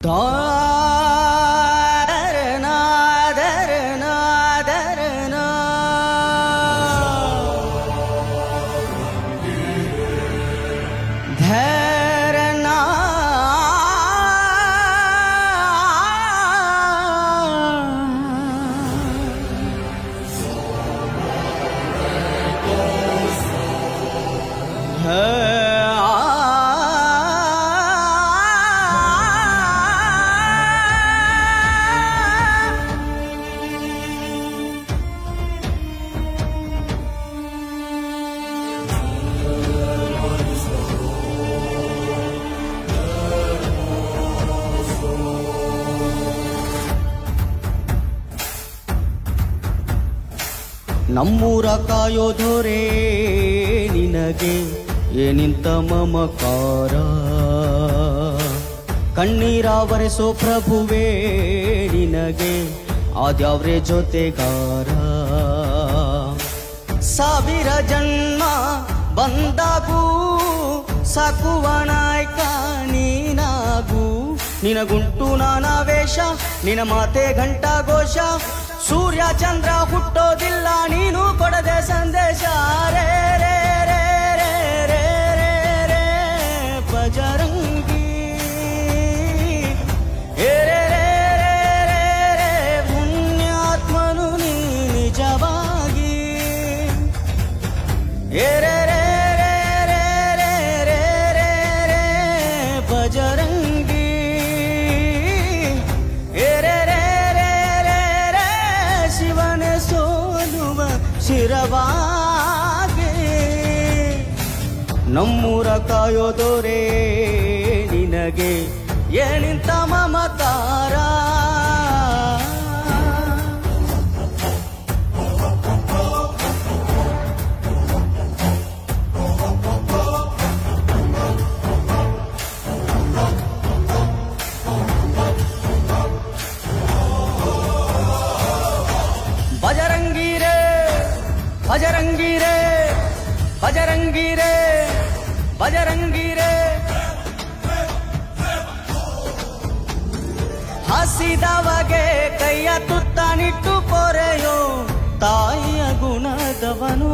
ನಮ್ಮೂರ ಕಾಯೋದೊರೆ ನಿನಗೆ ಏನಿಂತ ಮಮಕಾರ ಕಣ್ಣೀರ ಒರೆಸೋ ಪ್ರಭುವೇ ನಿನಗೆ ಆದ್ಯಾವ್ರೆ ಜೊತೆಗಾರ ಸಾವಿರ ಜನ್ಮ ಬಂದಾಗೂ ಸಾಕುವ ನಾಯಕ ನೀನಾಗೂ ನಿನಗುಂಟು ನಾನಾ ವೇಷ ನಿನ ಮಾತೆ ಘಂಟಾ ಘೋಷ ಸೂರ್ಯ ಚಂದ್ರ ಹುಟ್ಟೋದಿಲ್ಲ ನೀನು ಕೊಡದೆ ಸಂದೇಶ ರೇ ರೇ ರೇ ರೇ ರೇ ರೇ ರೇ ಬಜರಂಗಿ ಏ ರೇ ರೇ ರೇ ರೇ ರೇ ಪುಣ್ಯಾತ್ಮನು ನೀ ನಿಜವಾಗಿ ಏ ರೇ ರೇ ರೇ ರೇ ರೇ ರೇ ರೇ ರೇ ಬಜರಂಗಿ ಏ ರೇ ರೇ ರೇ ರೇ ರೇ ಶಿವನೇ ಸೋಲುವ ಶಿರವಾಗಿ ನಮ್ಮೂರ ಕಾಯೋದೋರೇ ನಿನಗೆ ಏನಿಂತ ಮಮಕಾರ ಬಜರಂಗೀರೆ ಬಜರಂಗೀರೆ ಬಜರಂಗೀರೆ ಬಜರಂಗೀರೆ ಹಸಿದವಗೆ ಕೈಯ ತುತ್ತನಿಟ್ಟು ಪೊರೆಯೋ ತಾಯಿಯ ಗುಣದವನು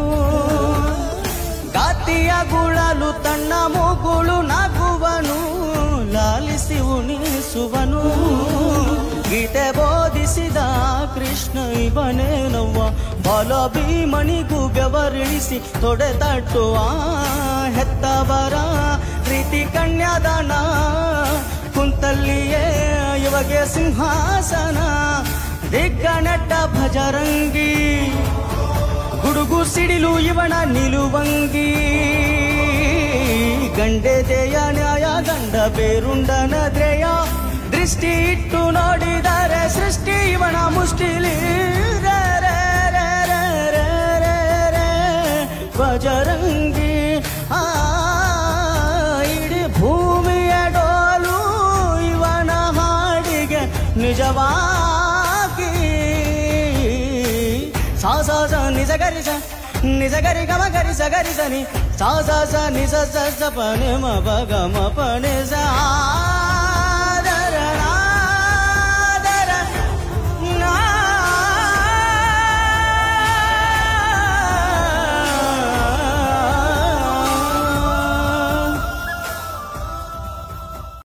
ಗಾತಿಯ ಗುಳಲು ತನ್ನ ಮೂಗುಳು ನಗುವನು ಲಾಲಿಸಿ ಉಣಿಸುವನು ಗೀತೆ ಬೋಧಿಸಿದ ಕೃಷ್ಣ ಇವನೇನವ್ವ ಬಲ ಭೀಮನಿಗೂ ಬೆವರಿಳಿಸಿ ತೊಡೆ ತಟ್ಟುವ ಹೆತ್ತವರ ಪ್ರೀತಿ ಕನ್ಯಾದಾನ ಕುಂತಲ್ಲಿಯೇ ಇವಗೆ ಸಿಂಹಾಸನ ದಿಗ್ಗನಟ ಭಜರಂಗಿ ಗುಡುಗು ಸಿಡಿಲು ಇವನ ನಿಲುವಂಗಿ ಗಂಡೆದೆಯ ನ್ಯಾಯ ಗಂಡ ಬೇರುಂಡನ ದ್ರೇಯ ದೃಷ್ಟಿ ಇಟ್ಟು ನೋಡಿದರೆ ಸೃಷ್ಟಿ ಇವನ ಮುಷ್ಟಿಲಿ ರೇ ರೇ ರೇ ರೇ ರೇ ರೇ ರೇ ಬಜರಂಗಿ ಆ ಇಡೀ ಭೂಮಿಯ ಡೋಲು ಇವನ ಹಾಡಿಗೆ ನಿಜವಾಗಿ ಸಾ ಸಾ ಸ ನಿಜ ಗರಿ ಸ ನಿಜ ಗರಿ ಗಮ ಗರಿ ಸ ಗರಿ ಸ ನಿ ಸಾ ಸಾ ಸ ನಿಜ ಸ ಸ ಪ ನಿ ಮ ಪ ಗ ಮ ಪ ನಿ ಸ ಆ